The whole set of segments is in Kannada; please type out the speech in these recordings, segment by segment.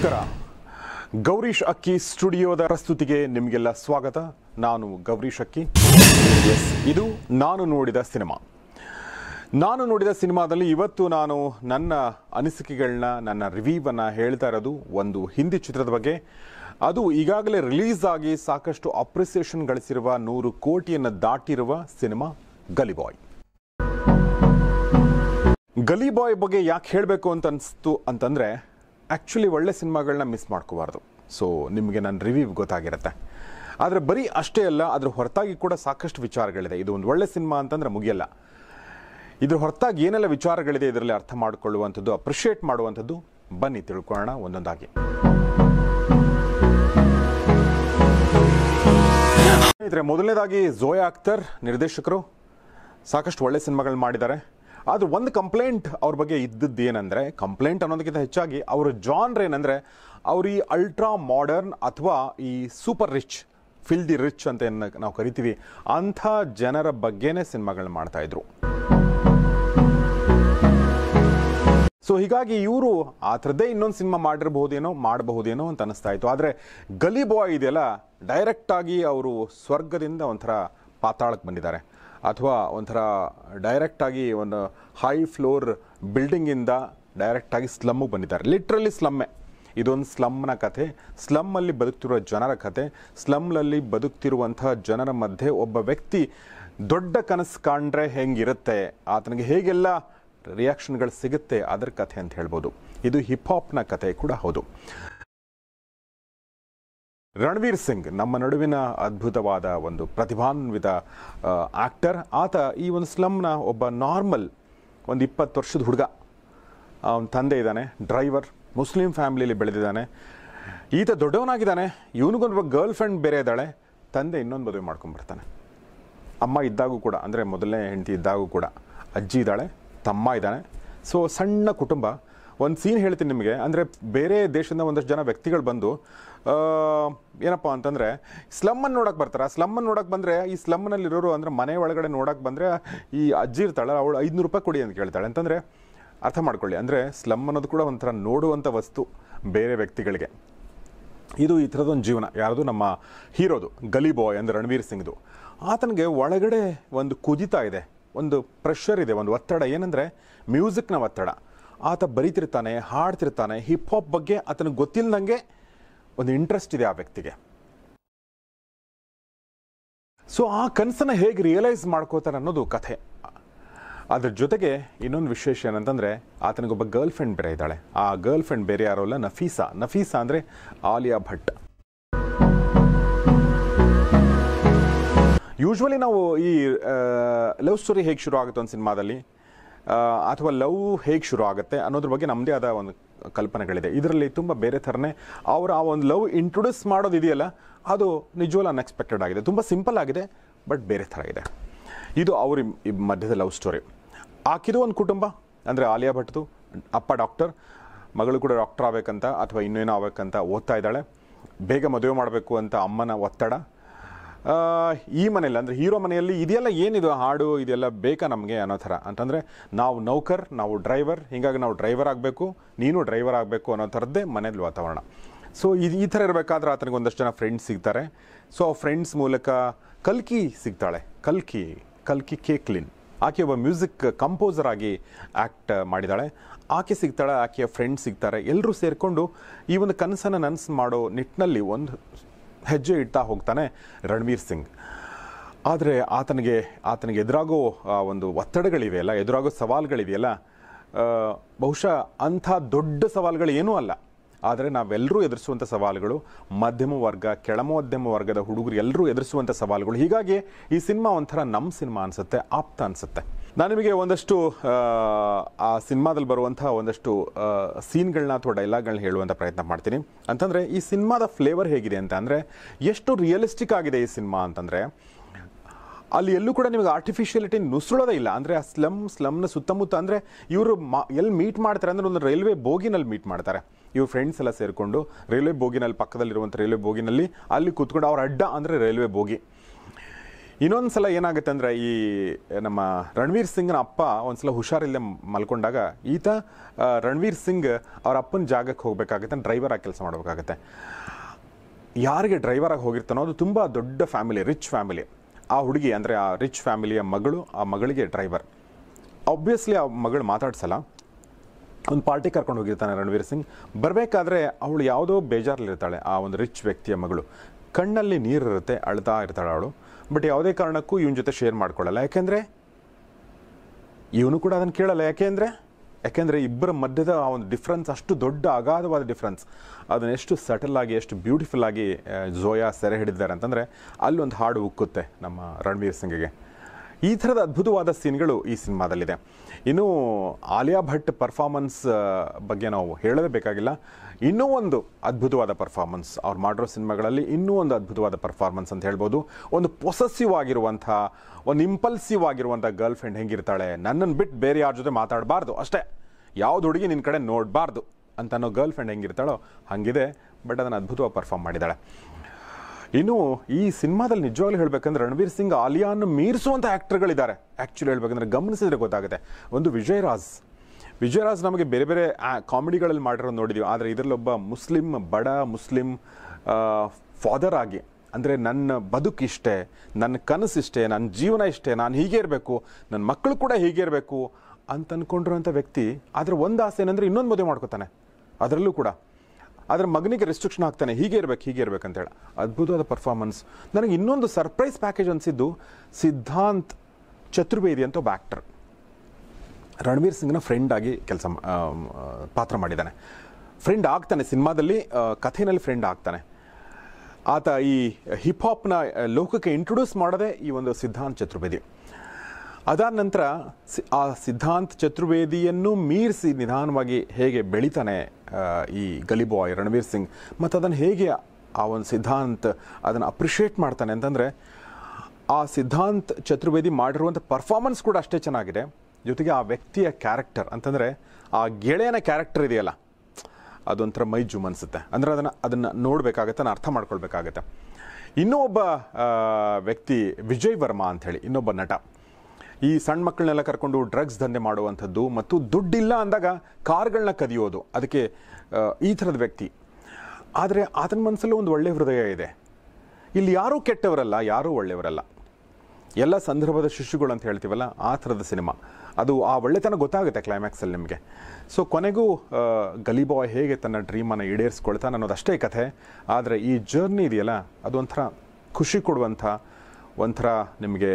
ನಮಸ್ಕಾರ ಗೌರೀಶ್ ಅಕ್ಕಿ ಸ್ಟುಡಿಯೋದ ಪ್ರಸ್ತುತಿಗೆ ನಿಮಗೆಲ್ಲ ಸ್ವಾಗತ ನಾನು ಗೌರೀಶ್ ಅಕ್ಕಿ ಎಸ್ ಇದು ನಾನು ನೋಡಿದ ಸಿನಿಮಾ ನಾನು ನೋಡಿದ ಸಿನಿಮಾದಲ್ಲಿ ಇವತ್ತು ನಾನು ನನ್ನ ಅನಿಸಿಕೆಗಳನ್ನ ನನ್ನ ರಿವ್ಯೂವನ್ನು ಹೇಳ್ತಾ ಇರೋದು ಒಂದು ಹಿಂದಿ ಚಿತ್ರದ ಬಗ್ಗೆ ಅದು ಈಗಾಗಲೇ ರಿಲೀಸ್ ಆಗಿ ಸಾಕಷ್ಟು ಅಪ್ರಿಸಿಯೇಷನ್ ಗಳಿಸಿರುವ ನೂರು ಕೋಟಿಯನ್ನು ದಾಟಿರುವ ಸಿನಿಮಾ ಗಲಿಬಾಯ್ ಗಲಿ ಬಾಯ್ ಬಗ್ಗೆ ಯಾಕೆ ಹೇಳಬೇಕು ಅಂತ ಅನಿಸ್ತು ಅಂತಂದರೆ ಆ್ಯಕ್ಚುಲಿ ಒಳ್ಳೆ ಸಿನಿಮಾಗಳನ್ನ ಮಿಸ್ ಮಾಡ್ಕೋಬಾರ್ದು ಸೊ ನಿಮಗೆ ನನ್ನ ರಿವ್ಯೂ ಗೊತ್ತಾಗಿರುತ್ತೆ ಆದರೆ ಬರೀ ಅಷ್ಟೇ ಅಲ್ಲ ಅದ್ರ ಹೊರತಾಗಿ ಕೂಡ ಸಾಕಷ್ಟು ವಿಚಾರಗಳಿದೆ ಇದು ಒಂದು ಒಳ್ಳೆ ಸಿನಿಮಾ ಅಂತಂದರೆ ಮುಗಿಯಲ್ಲ ಇದ್ರ ಹೊರತಾಗಿ ಏನೆಲ್ಲ ವಿಚಾರಗಳಿದೆ ಇದರಲ್ಲಿ ಅರ್ಥ ಮಾಡಿಕೊಳ್ಳುವಂಥದ್ದು ಅಪ್ರಿಷಿಯೇಟ್ ಮಾಡುವಂಥದ್ದು ಬನ್ನಿ ತಿಳ್ಕೊಳ್ಳೋಣ ಒಂದೊಂದಾಗಿ ಸ್ನೇಹಿತರೆ ಮೊದಲನೇದಾಗಿ ಜೋಯಾ ಅಖ್ತರ್ ನಿರ್ದೇಶಕರು ಸಾಕಷ್ಟು ಒಳ್ಳೆ ಸಿನಿಮಾಗಳು ಮಾಡಿದ್ದಾರೆ ಆದ್ರೆ ಒಂದು ಕಂಪ್ಲೇಂಟ್ ಅವ್ರ ಬಗ್ಗೆ ಇದ್ದದ್ದು ಏನಂದ್ರೆ ಕಂಪ್ಲೇಂಟ್ ಅನ್ನೋದಕ್ಕಿಂತ ಹೆಚ್ಚಾಗಿ ಅವರ ಜಾನ್ರ್ ಏನಂದ್ರೆ ಅವ್ರು ಈ ಅಲ್ಟ್ರಾ ಮಾಡರ್ನ್ ಅಥವಾ ಈ super rich feel the rich ಅಂತ ಏನ್ ನಾವು ಕರಿತೀವಿ ಅಂಥ ಜನರ ಬಗ್ಗೆನೇ ಸಿನಿಮಾಗಳನ್ನ ಮಾಡ್ತಾ ಇದ್ರು ಸೊ ಹೀಗಾಗಿ ಇವರು ಆ ಥರದ್ದೇ ಇನ್ನೊಂದು ಸಿನಿಮಾ ಮಾಡಿರಬಹುದೇನೋ ಮಾಡಬಹುದೇನೋ ಅಂತ ಅನಿಸ್ತಾ ಇತ್ತು ಆದರೆ ಗಲಿ ಬಾಯ್ ಇದೆಯಲ್ಲ ಡೈರೆಕ್ಟ್ ಆಗಿ ಅವರು ಸ್ವರ್ಗದಿಂದ ಒಂಥರ ಪಾತಾಳಕ್ಕೆ ಬಂದಿದ್ದಾರೆ ಅಥವಾ ಒಂಥರ ಡೈರೆಕ್ಟ್ ಆಗಿ ಒಂದು ಹೈ ಫ್ಲೋರ್ ಬಿಲ್ಡಿಂಗಿಂದ ಡೈರೆಕ್ಟ್ ಆಗಿ ಸ್ಲಮ್ಮಿಗೆ ಬಂದಿದ್ದಾರೆ ಲಿಟ್ರಲಿ ಸ್ಲಮ್ಮೆ ಇದೊಂದು ಸ್ಲಮ್ನ ಕಥೆ ಸ್ಲಮ್ಮಲ್ಲಿ ಬದುಕ್ತಿರುವ ಜನರ ಕಥೆ ಸ್ಲಮ್ನಲ್ಲಿ ಬದುಕ್ತಿರುವಂತಹ ಜನರ ಮಧ್ಯೆ ಒಬ್ಬ ವ್ಯಕ್ತಿ ದೊಡ್ಡ ಕನಸು ಕಾಣ್ರೆ ಹೆಂಗಿರುತ್ತೆ ಆತನಿಗೆ ಹೇಗೆಲ್ಲ ರಿಯಾಕ್ಷನ್ಗಳು ಸಿಗುತ್ತೆ ಅದರ ಕಥೆ ಅಂತ ಹೇಳ್ಬೋದು ಇದು ಹಿಪ್ ಹಾಪ್ನ ಕಥೆ ಕೂಡ ಹೌದು ರಣವೀರ್ ಸಿಂಗ್ ನಮ್ಮ ನಡುವಿನ ಅದ್ಭುತವಾದ ಒಂದು ಪ್ರತಿಭಾನ್ವಿತ ಆಕ್ಟರ್ ಆತ ಈ ಒಂದು ಸ್ಲಮ್ನ ಒಬ್ಬ ನಾರ್ಮಲ್ ಒಂದು ಇಪ್ಪತ್ತು ವರ್ಷದ ಹುಡುಗ ಅವನ ತಂದೆ ಇದ್ದಾನೆ ಡ್ರೈವರ್ ಮುಸ್ಲಿಂ ಫ್ಯಾಮಿಲಿಯಲ್ಲಿ ಬೆಳೆದಿದ್ದಾನೆ ಈತ ದೊಡ್ಡವನಾಗಿದ್ದಾನೆ ಇವನಿಗೊಂದು ಗರ್ಲ್ ಫ್ರೆಂಡ್ ಬೇರೆ ಇದ್ದಾಳೆ ತಂದೆ ಇನ್ನೊಂದು ಮದುವೆ ಮಾಡ್ಕೊಂಡ್ಬರ್ತಾನೆ ಅಮ್ಮ ಇದ್ದಾಗೂ ಕೂಡ ಅಂದರೆ ಮೊದಲನೇ ಹೆಂಡತಿ ಇದ್ದಾಗೂ ಕೂಡ ಅಜ್ಜಿ ಇದ್ದಾಳೆ ತಮ್ಮ ಇದ್ದಾನೆ ಸೊ ಸಣ್ಣ ಕುಟುಂಬ ಒಂದು ಸೀನ್ ಹೇಳ್ತೀನಿ ನಿಮಗೆ ಅಂದರೆ ಬೇರೆ ದೇಶದಿಂದ ಒಂದಷ್ಟು ಜನ ವ್ಯಕ್ತಿಗಳು ಬಂದು ಆ, ಏನಪ್ಪ ಅಂತಂದರೆ ಸ್ಲಮ್ಮನ್ನು ನೋಡಕ್ಕೆ ಬರ್ತಾರೆ ಸ್ಲಮ್ಮನ್ನು ನೋಡಕ್ಕೆ ಬಂದರೆ ಈ ಸ್ಲಮ್ನಲ್ಲಿರೋರು ಅಂದರೆ ಮನೆ ಒಳಗಡೆ ನೋಡಕ್ಕೆ ಬಂದರೆ ಈ ಅಜ್ಜಿ ಇರ್ತಾಳೆ ಅವಳು ಐದುನೂರು ರೂಪಾಯಿ ಕೊಡಿ ಅಂತ ಕೇಳ್ತಾಳೆ ಅಂತಂದರೆ ಅರ್ಥ ಮಾಡ್ಕೊಳ್ಳಿ ಅಂದರೆ ಸ್ಲಮ್ ಅನ್ನೋದು ಕೂಡ ಒಂಥರ ನೋಡುವಂಥ ವಸ್ತು ಬೇರೆ ವ್ಯಕ್ತಿಗಳಿಗೆ ಇದು ಈ ಥರದೊಂದು ಜೀವನ ಯಾರ್ದು ನಮ್ಮ ಹೀರೋದು ಗಲಿ ಬಾಯ್ ಅಂದರೆ ರಣವೀರ್ ಸಿಂಗ್ದು ಆತನಿಗೆ ಒಳಗಡೆ ಒಂದು ಕುದಿತ ಇದೆ ಒಂದು ಪ್ರೆಷರ್ ಇದೆ ಒಂದು ಒತ್ತಡ ಏನಂದರೆ ಮ್ಯೂಸಿಕ್ನ ಒತ್ತಡ ಆತ ಬರೀತಿರ್ತಾನೆ ಹಾಡ್ತಿರ್ತಾನೆ ಹಿಪ್ ಹಾಪ್ ಬಗ್ಗೆ ಆತನಿಗೆ ಗೊತ್ತಿಲ್ಲದಂಗೆ ಒಂದು ಇಂಟ್ರೆಸ್ಟ್ ಇದೆ ಆ ವ್ಯಕ್ತಿಗೆ ಸೊ ಆ ಕನಸನ್ನು ಹೇಗೆ ರಿಯಲೈಸ್ ಮಾಡ್ಕೋತಾರೆ ಅನ್ನೋದು ಕಥೆ ಅದ್ರ ಜೊತೆಗೆ ಇನ್ನೊಂದು ವಿಶೇಷ ಏನಂತಂದರೆ ಆತನಿಗೊಬ್ಬ ಗರ್ಲ್ ಫ್ರೆಂಡ್ ಬೇರೆ ಇದ್ದಾಳೆ ಆ ಗರ್ಲ್ ಫ್ರೆಂಡ್ ಬೇರೆ ಯಾರೋ ಅಲ್ಲ ನಫೀಸಾ ನಫೀಸಾ ಅಂದರೆ ಆಲಿಯಾ ಭಟ್ ಯೂಶ್ವಲಿ ನಾವು ಈ ಲವ್ ಸ್ಟೋರಿ ಹೇಗೆ ಶುರು ಆಗುತ್ತೆ ಒಂದು ಸಿನಿಮಾದಲ್ಲಿ ಆ, ಅಥವಾ ಲವ್ ಹೇಗೆ ಶುರು ಆಗುತ್ತೆ ಅನ್ನೋದ್ರ ಬಗ್ಗೆ ನಮ್ಮದೇ ಆದ ಒಂದು ಕಲ್ಪನೆಗಳಿದೆ ಇದರಲ್ಲಿ ತುಂಬ ಬೇರೆ ಥರನೇ ಅವರ ಆ ಒಂದು ಲವ್ ಇಂಟ್ರೊಡ್ಯೂಸ್ ಮಾಡೋದು ಇದೆಯಲ್ಲ ಅದು ನಿಜವಲ್ಲ ಅನ್ಎಕ್ಸ್ಪೆಕ್ಟೆಡ್ ಆಗಿದೆ ತುಂಬ ಸಿಂಪಲ್ ಆಗಿದೆ ಬಟ್ ಬೇರೆ ಥರ ಇದೆ ಇದು ಅವ್ರ ಇಮ್- ಈ ಮಧ್ಯದ ಲವ್ ಸ್ಟೋರಿ ಆಕಿದು ಒಂದು ಕುಟುಂಬ ಅಂದರೆ ಆಲಿಯಾ ಭಟ್ದು ಅಪ್ಪ ಡಾಕ್ಟರ್ ಮಗಳು ಕೂಡ ಡಾಕ್ಟರ್ ಆಗಬೇಕಂತ ಅಥವಾ ಇನ್ನೇನೋ ಆಗ್ಬೇಕಂತ ಓದ್ತಾ ಇದ್ದಾಳೆ ಬೇಗ ಮದುವೆ ಮಾಡಬೇಕು ಅಂತ ಅಮ್ಮನ ಒತ್ತಡ ಆ, ಈ ಮನೆಯಲ್ಲಿ ಅಂದರೆ ಹೀರೋ ಮನೆಯಲ್ಲಿ ಇದೆಲ್ಲ ಏನಿದು ಹಾಡು ಇದೆಲ್ಲ ಬೇಕಾ ನಮಗೆ ಅನ್ನೋ ಥರ ಅಂತಂದರೆ ನಾವು ನೌಕರ್ ನಾವು ಡ್ರೈವರ್ ಹೀಗಾಗಿ ನಾವು ಡ್ರೈವರ್ ಆಗಬೇಕು ನೀನು ಡ್ರೈವರ್ ಆಗಬೇಕು ಅನ್ನೋ ಥರದ್ದೇ ಮನೇಲಿ ವಾತಾವರಣ ಸೊ ಇದು ಈ ಥರ ಇರಬೇಕಾದ್ರೆ ಆತನಿಗೆ ಒಂದಷ್ಟು ಜನ ಫ್ರೆಂಡ್ಸ್ ಸಿಗ್ತಾರೆ ಸೊ ಆ ಫ್ರೆಂಡ್ಸ್ ಮೂಲಕ ಕಲ್ಕಿ ಸಿಗ್ತಾಳೆ ಕಲ್ಕಿ ಕಲ್ಕಿ ಕೇಕ್ಲಿನ್ ಆಕೆ ಒಬ್ಬ ಮ್ಯೂಸಿಕ್ ಕಂಪೋಸರ್ ಆಗಿ ಆ್ಯಕ್ಟ್ ಮಾಡಿದಾಳೆ ಆಕೆ ಸಿಗ್ತಾಳೆ ಆಕೆಯ ಫ್ರೆಂಡ್ ಸಿಗ್ತಾರೆ ಎಲ್ಲರೂ ಸೇರಿಕೊಂಡು ಈ ಒಂದು ಕನಸನ್ನು ನನಸು ಮಾಡೋ ನಿಟ್ಟಿನಲ್ಲಿ ಒಂದು ಹೆಜ್ಜೆ ಇಡ್ತಾ ಹೋಗ್ತಾನೆ ರಣವೀರ್ ಸಿಂಗ್ ಆದರೆ ಆತನಿಗೆ ಆತನಿಗೆ ಎದುರಾಗೋ ಆ ಒಂದು ಒತ್ತಡಗಳಿವೆಯಲ್ಲ ಎದುರಾಗೋ ಸವಾಲುಗಳಿವೆಯಲ್ಲ ಆ, ಬಹುಶಃ ಅಂಥ ದೊಡ್ಡ ಸವಾಲುಗಳು ಏನೂ ಅಲ್ಲ ಆದರೆ ನಾವೆಲ್ಲರೂ ಎದುರಿಸುವಂಥ ಸವಾಲುಗಳು ಮಧ್ಯಮ ವರ್ಗ ಕೆಳ ಮಧ್ಯಮ ವರ್ಗದ ಹುಡುಗರು ಎಲ್ಲರೂ ಎದುರಿಸುವಂಥ ಸವಾಲುಗಳು ಹೀಗಾಗಿ ಈ ಸಿನಿಮಾ ಒಂಥರ ನಮ್ಮ ಸಿನಿಮಾ ಅನಿಸುತ್ತೆ ಆಪ್ತ ಅನಿಸುತ್ತೆ ನಾನು ನಿಮಗೆ ಒಂದಷ್ಟು ಆ, ಆ ಸಿನಿಮಾದಲ್ಲಿ ಬರುವಂಥ ಒಂದಷ್ಟು ಸೀನ್ಗಳನ್ನ ಅಥವಾ ಡೈಲಾಗ್ಗಳನ್ನ ಹೇಳುವಂಥ ಪ್ರಯತ್ನ ಮಾಡ್ತೀನಿ ಅಂತಂದರೆ ಈ ಸಿನಿಮಾದ ಫ್ಲೇವರ್ ಹೇಗಿದೆ ಅಂತ ಅಂದರೆ ಎಷ್ಟು ರಿಯಲಿಸ್ಟಿಕ್ ಆಗಿದೆ ಈ ಸಿನಿಮಾ ಅಂತಂದರೆ ಅಲ್ಲಿ ಎಲ್ಲೂ ಕೂಡ ನಿಮಗೆ ಆರ್ಟಿಫಿಷಿಯಲಿಟಿ ನುಸುಳೋದೇ ಇಲ್ಲ ಅಂದರೆ ಆ ಸ್ಲಮ್ ಸ್ಲಮ್ನ ಸುತ್ತಮುತ್ತ ಅಂದರೆ ಇವರು ಮಾ ಎಲ್ಲಿ ಮೀಟ್ ಮಾಡ್ತಾರೆ ಅಂದರೆ ಒಂದು ರೈಲ್ವೆ ಬೋಗಿನಲ್ಲಿ ಮೀಟ್ ಮಾಡ್ತಾರೆ ಇವ್ರ ಫ್ರೆಂಡ್ಸ್ ಎಲ್ಲ ಸೇರಿಕೊಂಡು ರೈಲ್ವೆ ಬೋಗಿನಲ್ಲಿ ಪಕ್ಕದಲ್ಲಿರುವಂಥ ರೈಲ್ವೆ ಬೋಗಿನಲ್ಲಿ ಅಲ್ಲಿ ಕೂತ್ಕೊಂಡು ಅವ್ರ ಅಡ್ಡ ಅಂದರೆ ರೈಲ್ವೆ ಬೋಗಿ ಇನ್ನೊಂದು ಸಲ ಏನಾಗುತ್ತೆ ಅಂದರೆ ಈ ನಮ್ಮ ರಣವೀರ್ ಸಿಂಗ್ನ ಅಪ್ಪ ಒಂದ್ಸಲ ಹುಷಾರಿಲ್ಲದೆ ಮಲ್ಕೊಂಡಾಗ ಈತ ಆ, ರಣವೀರ್ ಸಿಂಗ್ ಅವ್ರ ಅಪ್ಪನ ಜಾಗಕ್ಕೆ ಹೋಗಬೇಕಾಗುತ್ತೆ ಡ್ರೈವರ್ ಆಗಿ ಕೆಲಸ ಮಾಡಬೇಕಾಗುತ್ತೆ ಯಾರಿಗೆ ಡ್ರೈವರ್ ಆಗಿ ಹೋಗಿರ್ತಾನೋ ಅದು ತುಂಬ ದೊಡ್ಡ ಫ್ಯಾಮಿಲಿ ರಿಚ್ ಫ್ಯಾಮಿಲಿ ಆ ಹುಡುಗಿ ಅಂದರೆ ಆ ರಿಚ್ ಫ್ಯಾಮಿಲಿಯ ಮಗಳು ಆ ಮಗಳಿಗೆ ಡ್ರೈವರ್ ಆಬ್ವಿಯಸ್ಲಿ ಆ ಮಗಳು ಮಾತಾಡ್ಸಲ್ಲ ಒಂದು ಪಾರ್ಟಿ ಕರ್ಕೊಂಡು ಹೋಗಿರ್ತಾನೆ ರಣವೀರ್ ಸಿಂಗ್ ಬರಬೇಕಾದ್ರೆ ಅವಳು ಯಾವುದೋ ಬೇಜಾರಲ್ಲಿರ್ತಾಳೆ ಆ ಒಂದು ರಿಚ್ ವ್ಯಕ್ತಿಯ ಮಗಳು ಕಣ್ಣಲ್ಲಿ ನೀರಿರುತ್ತೆ ಅಳ್ತಾ ಇರ್ತಾಳೆ ಅವಳು ಬಟ್ ಯಾವುದೇ ಕಾರಣಕ್ಕೂ ಇವನ ಜೊತೆ ಶೇರ್ ಮಾಡ್ಕೊಳ್ಳಲ್ಲ ಯಾಕೆಂದರೆ ಇವನು ಕೂಡ ಅದನ್ನು ಕೇಳಲ್ಲ ಯಾಕೆಂದರೆ ಯಾಕೆಂದರೆ ಇಬ್ಬರ ಮಧ್ಯದ ಆ ಒಂದು ಡಿಫ್ರೆನ್ಸ್ ಅಷ್ಟು ದೊಡ್ಡ ಅಗಾಧವಾದ ಡಿಫ್ರೆನ್ಸ್ ಅದನ್ನು ಎಷ್ಟು ಸಟಲ್ ಆಗಿ ಎಷ್ಟು ಬ್ಯೂಟಿಫುಲ್ ಆಗಿ ಆ, ಝೋಯಾ ಸೆರೆ ಹಿಡಿದಿದ್ದಾರೆ ಅಂತಂದರೆ ಅಲ್ಲೊಂದು ಹಾಡು ಉಕ್ಕುತ್ತೆ ನಮ್ಮ ರಣವೀರ್ ಸಿಂಗ್ಗೆ ಈ ಥರದ ಅದ್ಭುತವಾದ ಸೀನ್ಗಳು ಈ ಸಿನಿಮಾದಲ್ಲಿದೆ ಇನ್ನು ಆಲಿಯಾ ಭಟ್ ಪರ್ಫಾರ್ಮೆನ್ಸ್ ಬಗ್ಗೆ ನಾವು ಹೇಳೋದೇ ಬೇಕಾಗಿಲ್ಲ ಇನ್ನೂ ಒಂದು ಅದ್ಭುತವಾದ ಪರ್ಫಾರ್ಮೆನ್ಸ್ ಅವ್ರು ಮಾಡಿರೋ ಸಿನಿಮಾಗಳಲ್ಲಿ ಇನ್ನೂ ಒಂದು ಅದ್ಭುತವಾದ ಪರ್ಫಾರ್ಮೆನ್ಸ್ ಅಂತ ಹೇಳ್ಬೋದು ಒಂದು ಪೊಸೆಸಿವ್ ಆಗಿರುವಂಥ ಒಂದು ಇಂಪಲ್ಸಿವ್ ಆಗಿರುವಂಥ ಗರ್ಲ್ ಫ್ರೆಂಡ್ ಹೆಂಗಿರ್ತಾಳೆ ನನ್ನನ್ನು ಬಿಟ್ಟು ಬೇರೆ ಯಾರ ಜೊತೆ ಮಾತಾಡಬಾರ್ದು ಅಷ್ಟೇ ಯಾವ್ದು ಹುಡುಗಿ ನಿನ್ನ ಕಡೆ ನೋಡಬಾರ್ದು ಅಂತ ಅನ್ನೋ ಗರ್ಲ್ ಫ್ರೆಂಡ್ ಹೆಂಗಿರ್ತಾಳೋ ಹಾಗಿದೆ ಬಟ್ ಅದನ್ನು ಅದ್ಭುತವಾಗಿ ಪರ್ಫಾರ್ಮ್ ಮಾಡಿದ್ದಾಳೆ ಇನ್ನು ಈ ಸಿನಿಮಾದಲ್ಲಿ ನಿಜವಾಗ್ಲೂ ಹೇಳ್ಬೇಕಂದ್ರೆ ರಣವೀರ್ ಸಿಂಗ್ ಆಲಿಯಾನ್ನು ಮೀರಿಸುವಂಥ ಆ್ಯಕ್ಟರ್ಗಳಿದ್ದಾರೆ ಆ್ಯಕ್ಚುಲಿ ಹೇಳ್ಬೇಕಂದ್ರೆ ಗಮನಿಸಿದ್ರೆ ಗೊತ್ತಾಗುತ್ತೆ ಒಂದು ವಿಜಯ್ ರಾಜ್ ವಿಜಯ್ ರಾಜ್ ನಮಗೆ ಬೇರೆ ಬೇರೆ ಕಾಮಿಡಿಗಳಲ್ಲಿ ಮಾಡಿರೋದು ನೋಡಿದೀವಿ ಆದರೆ ಇದರಲ್ಲಿ ಒಬ್ಬ ಮುಸ್ಲಿಂ ಬಡ ಮುಸ್ಲಿಂ ಫಾದರ್ ಆಗಿ ಅಂದರೆ ನನ್ನ ಬದುಕು ಇಷ್ಟೇ ನನ್ನ ಕನಸು ಇಷ್ಟೇ ನನ್ನ ಜೀವನ ಇಷ್ಟೇ ನಾನು ಹೀಗೆ ಇರಬೇಕು ನನ್ನ ಮಕ್ಕಳು ಕೂಡ ಹೀಗೆ ಇರಬೇಕು ಅಂತ ಅಂದ್ಕೊಂಡಿರೋಂಥ ವ್ಯಕ್ತಿ ಆದರೆ ಒಂದು ಆಸೆ ಏನಂದರೆ ಇನ್ನೊಂದು ಮದುವೆ ಮಾಡ್ಕೋತಾನೆ ಅದರಲ್ಲೂ ಕೂಡ ಅದರ ಮಗನಿಗೆ ರೆಸ್ಟ್ರಿಕ್ಷನ್ ಹಾಕ್ತಾನೆ ಹೀಗೆ ಇರ್ಬೇಕು ಹೀಗೆ ಇರ್ಬೇಕು ಅಂತೇಳಿ ಅದ್ಭುತವಾದ ಪರ್ಫಾರ್ಮೆನ್ಸ್ ನನಗೆ ಇನ್ನೊಂದು ಸರ್ಪ್ರೈಸ್ ಪ್ಯಾಕೇಜ್ ಅನಿಸಿದ್ದು ಸಿದ್ಧಾಂತ್ ಚತುರ್ವೇದಿ ಅಂತ ಒಬ್ಬ ಆ್ಯಕ್ಟರ್ ರಣವೀರ್ ಸಿಂಗ್ನ ಫ್ರೆಂಡ್ ಆಗಿ ಕೆಲಸ ಪಾತ್ರ ಮಾಡಿದ್ದಾನೆ ಫ್ರೆಂಡ್ ಆಗ್ತಾನೆ ಸಿನಿಮಾದಲ್ಲಿ ಆ, ಕಥೆನಲ್ಲಿ ಫ್ರೆಂಡ್ ಆಗ್ತಾನೆ ಆತ ಈ ಹಿಪ್ ಹಾಪ್ನ ಲೋಕಕ್ಕೆ ಇಂಟ್ರೊಡ್ಯೂಸ್ ಮಾಡೋದೇ ಈ ಒಂದು ಸಿದ್ಧಾಂತ್ ಚತುರ್ವೇದಿ ಅದಾದ ನಂತರ ಸಿ- ಆ ಸಿದ್ಧಾಂತ್ ಚತುರ್ವೇದಿಯನ್ನು ಮೀರಿಸಿ ನಿಧಾನವಾಗಿ ಹೇಗೆ ಬೆಳಿತಾನೆ ಆ, ಈ ಗಲಿಬಾಯ್ ರಣವೀರ್ ಸಿಂಗ್ ಮತ್ತು ಅದನ್ನು ಹೇಗೆ ಆ ಒಂದು ಸಿದ್ಧಾಂತ್ ಅದನ್ನು ಅಪ್ರಿಷಿಯೇಟ್ ಮಾಡ್ತಾನೆ ಅಂತಂದರೆ ಆ ಸಿದ್ಧಾಂತ್ ಚತುರ್ವೇದಿ ಮಾಡಿರುವಂಥ ಪರ್ಫಾರ್ಮೆನ್ಸ್ ಕೂಡ ಅಷ್ಟೇ ಚೆನ್ನಾಗಿದೆ ಜೊತೆಗೆ ಆ ವ್ಯಕ್ತಿಯ ಕ್ಯಾರೆಕ್ಟರ್ ಅಂತಂದರೆ ಆ ಗೆಳೆಯನ ಕ್ಯಾರೆಕ್ಟರ್ ಇದೆಯಲ್ಲ ಅದೊಂಥರ ಮೈ ಜುಮ್ ಅನಿಸುತ್ತೆ ಅಂದರೆ ಅದನ್ನು ಅದನ್ನು ನೋಡಬೇಕಾಗತ್ತೆ ಅದನ್ನು ಅರ್ಥ ಮಾಡ್ಕೊಳ್ಬೇಕಾಗತ್ತೆ ಇನ್ನೂ ಒಬ್ಬ ಆ, ವ್ಯಕ್ತಿ ವಿಜಯ್ ವರ್ಮಾ ಅಂಥೇಳಿ ಇನ್ನೊಬ್ಬ ನಟ ಈ ಸಣ್ಣ ಮಕ್ಕಳನ್ನೆಲ್ಲ ಕರ್ಕೊಂಡು ಡ್ರಗ್ಸ್ ದಂಧೆ ಮಾಡುವಂಥದ್ದು ಮತ್ತು ದುಡ್ಡಿಲ್ಲ ಅಂದಾಗ ಕಾರ್ಗಳನ್ನ ಕದಿಯೋದು ಅದಕ್ಕೆ ಆ, ಈ ಥರದ ವ್ಯಕ್ತಿ ಆದರೆ ಆತನ ಮನಸ್ಸಲ್ಲೂ ಒಂದು ಒಳ್ಳೆಯ ಹೃದಯ ಇದೆ ಇಲ್ಲಿ ಯಾರೂ ಕೆಟ್ಟವರಲ್ಲ ಯಾರೂ ಒಳ್ಳೆಯವರಲ್ಲ ಎಲ್ಲ ಸಂದರ್ಭದ ಶಿಶುಗಳು ಅಂತ ಹೇಳ್ತೀವಲ್ಲ ಆ ಥರದ ಸಿನಿಮಾ ಅದು ಆ ಒಳ್ಳೆತನ ಗೊತ್ತಾಗುತ್ತೆ ಕ್ಲೈಮ್ಯಾಕ್ಸಲ್ಲಿ ನಿಮಗೆ ಸೊ ಕೊನೆಗೂ ಆ, ಗಲಿಬಾಯ್ ಹೇಗೆ ತನ್ನ ಡ್ರೀಮನ್ನು ಈಡೇರಿಸ್ಕೊಳ್ತಾನೆ ಅನ್ನೋದಷ್ಟೇ ಕಥೆ ಆದರೆ ಈ ಜರ್ನಿ ಇದೆಯಲ್ಲ ಅದು ಒಂಥರ ಖುಷಿ ಕೊಡುವಂಥ ಒಂಥರ ನಿಮಗೆ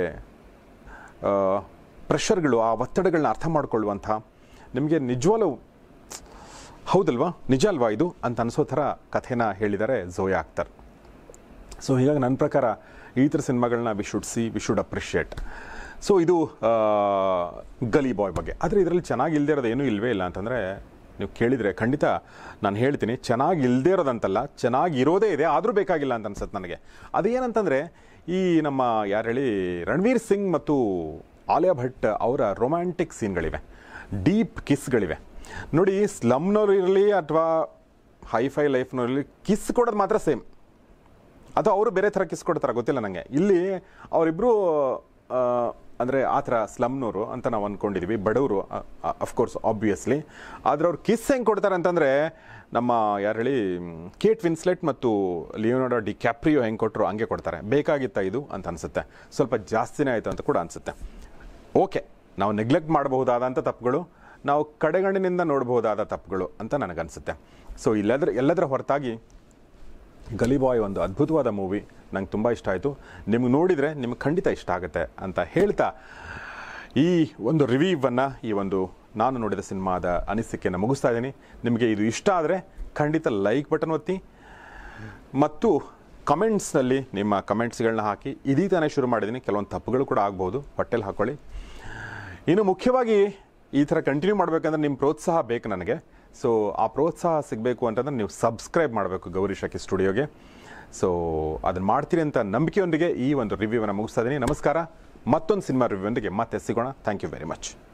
ಪ್ರೆಷರ್ಗಳು ಆ ಒತ್ತಡಗಳನ್ನ ಅರ್ಥ ಮಾಡ್ಕೊಳ್ಳುವಂಥ ನಿಮಗೆ ನಿಜವಾಗ್ಲೂ ಹೌದಲ್ವಾ ನಿಜ ಅಲ್ವಾ ಇದು ಅಂತ ಅನಿಸೋ ಥರ ಕಥೆನ ಹೇಳಿದ್ದಾರೆ ಝೋಯಾ ಅಖ್ತರ್ ಸೊ ಹೀಗಾಗಿ ನನ್ನ ಪ್ರಕಾರ ಈ ಥರ ಸಿನಿಮಾಗಳನ್ನ we should see we should appreciate so ಇದು ಆ, ಗಲಿ ಬಾಯ್ ಬಗ್ಗೆ ಆದರೆ ಇದರಲ್ಲಿ ಚೆನ್ನಾಗಿ ಇಲ್ಲದೆ ಇರೋದು ಏನೂ ಇಲ್ಲವೇ ಇಲ್ಲ ಅಂತಂದರೆ ನೀವು ಕೇಳಿದರೆ ಖಂಡಿತ ನಾನು ಹೇಳ್ತೀನಿ ಚೆನ್ನಾಗಿ ಇಲ್ಲದೆ ಇರೋದಂತಲ್ಲ ಚೆನ್ನಾಗಿ ಇರೋದೇ ಇದೆ ಆದರೂ ಬೇಕಾಗಿಲ್ಲ ಅಂತ ಅನ್ಸುತ್ತೆ ನನಗೆ ಅದೇನಂತಂದರೆ ಈ ನಮ್ಮ ಯಾರು ಹೇಳಿ ರಣವೀರ್ ಸಿಂಗ್ ಮತ್ತು ಆಲಿಯಾ ಭಟ್ ಅವರ ರೊಮ್ಯಾಂಟಿಕ್ ಸೀನ್ಗಳಿವೆ ಡೀಪ್ ಕಿಸ್ಗಳಿವೆ ನೋಡಿ ಸ್ಲಮ್ನವ್ರು ಇರಲಿ ಅಥವಾ ಹೈಫೈ ಲೈಫ್ನವ್ರಲ್ಲಿ ಕಿಸ್ ಕೊಡೋದು ಮಾತ್ರ ಸೇಮ್ ಅಥವಾ ಅವರು ಬೇರೆ ಥರ ಕಿಸ್ ಕೊಡ್ತಾರೆ ಗೊತ್ತಿಲ್ಲ ನನಗೆ ಇಲ್ಲಿ ಅವರಿಬ್ಬರು ಅಂದರೆ ಆ ಥರ ಸ್ಲಮ್ನವರು ಅಂತ ನಾವು ಅಂದ್ಕೊಂಡಿದ್ದೀವಿ ಬಡವರು ಅಫ್ಕೋರ್ಸ್ ಆಬ್ವಿಯಸ್ಲಿ ಆದರೆ ಅವ್ರು ಕಿಸ್ ಹೆಂಗೆ ಕೊಡ್ತಾರೆ ಅಂತಂದರೆ ನಮ್ಮ ಯಾರು ಹೇಳಿ ಮ್, ಕೇಟ್ ವಿನ್ಸ್ಲೆಟ್ ಮತ್ತು ಲಿಯೋನಾರ್ಡೋ ಡಿ ಕ್ಯಾಪ್ರಿಯೋ ಹೆಂಗೆ ಕೊಟ್ಟರು ಹಂಗೆ ಕೊಡ್ತಾರೆ ಬೇಕಾಗಿತ್ತ ಇದು ಅಂತ ಅನಿಸುತ್ತೆ ಸ್ವಲ್ಪ ಜಾಸ್ತಿನೇ ಆಯಿತು ಅಂತ ಕೂಡ ಅನಿಸುತ್ತೆ ಓಕೆ ನಾವು ನೆಗ್ಲೆಕ್ಟ್ ಮಾಡಬಹುದಾದಂಥ ತಪ್ಪುಗಳು ನಾವು ಕಡೆಗಣ್ಣಿನಿಂದ ನೋಡಬಹುದಾದ ತಪ್ಪುಗಳು ಅಂತ ನನಗನ್ಸುತ್ತೆ ಸೊ ಇಲ್ಲದ್ರ ಎಲ್ಲದರ ಹೊರತಾಗಿ ಗಲಿಬಾಯ್ ಒಂದು ಅದ್ಭುತವಾದ ಮೂವಿ ನಂಗೆ ತುಂಬ ಇಷ್ಟ ಆಯಿತು ನಿಮ್ಗೆ ನೋಡಿದರೆ ನಿಮ್ಗೆ ಖಂಡಿತ ಇಷ್ಟ ಆಗುತ್ತೆ ಅಂತ ಹೇಳ್ತಾ ಈ ಒಂದು ರಿವ್ಯೂವನ್ನು ಈ ಒಂದು ನಾನು ನೋಡಿದ ಸಿನಿಮಾದ ಅನಿಸಿಕೆಯನ್ನು ಮುಗಿಸ್ತಾ ಇದ್ದೀನಿ ನಿಮಗೆ ಇದು ಇಷ್ಟ ಆದರೆ ಖಂಡಿತ ಲೈಕ್ ಬಟನ್ ಒತ್ತಿ ಮತ್ತು ಕಮೆಂಟ್ಸ್ನಲ್ಲಿ ನಿಮ್ಮ ಕಮೆಂಟ್ಸ್ಗಳನ್ನ ಹಾಕಿ ಇದೀ ತಾನೇ ಶುರು ಮಾಡಿದ್ದೀನಿ ಕೆಲವೊಂದು ತಪ್ಪುಗಳು ಕೂಡ ಆಗ್ಬೋದು ಹೊಟ್ಟೆಲಿ ಹಾಕ್ಕೊಳ್ಳಿ ಇನ್ನು ಮುಖ್ಯವಾಗಿ ಈ ಥರ ಕಂಟಿನ್ಯೂ ಮಾಡಬೇಕಂದ್ರೆ ನಿಮ್ಮ ಪ್ರೋತ್ಸಾಹ ಬೇಕು ನನಗೆ ಸೊ ಆ ಪ್ರೋತ್ಸಾಹ ಸಿಗಬೇಕು ಅಂತಂದ್ರೆ ನೀವು ಸಬ್ಸ್ಕ್ರೈಬ್ ಮಾಡಬೇಕು ಗೌರಿ ಶಕಿ ಸ್ಟುಡಿಯೋಗೆ ಸೊ ಅದನ್ನು ಮಾಡ್ತೀರಿ ಅಂತ ನಂಬಿಕೆಯೊಂದಿಗೆ ಈ ಒಂದು ರಿವ್ಯೂವನ್ನು ಮುಗಿಸ್ತಾ ಇದ್ದೀನಿ ನಮಸ್ಕಾರ ಮತ್ತೊಂದು ಸಿನಿಮಾ ರಿವ್ಯೂವೊಂದಿಗೆ ಮತ್ತೆ ಸಿಗೋಣ ಥ್ಯಾಂಕ್ ಯು ವೆರಿ ಮಚ್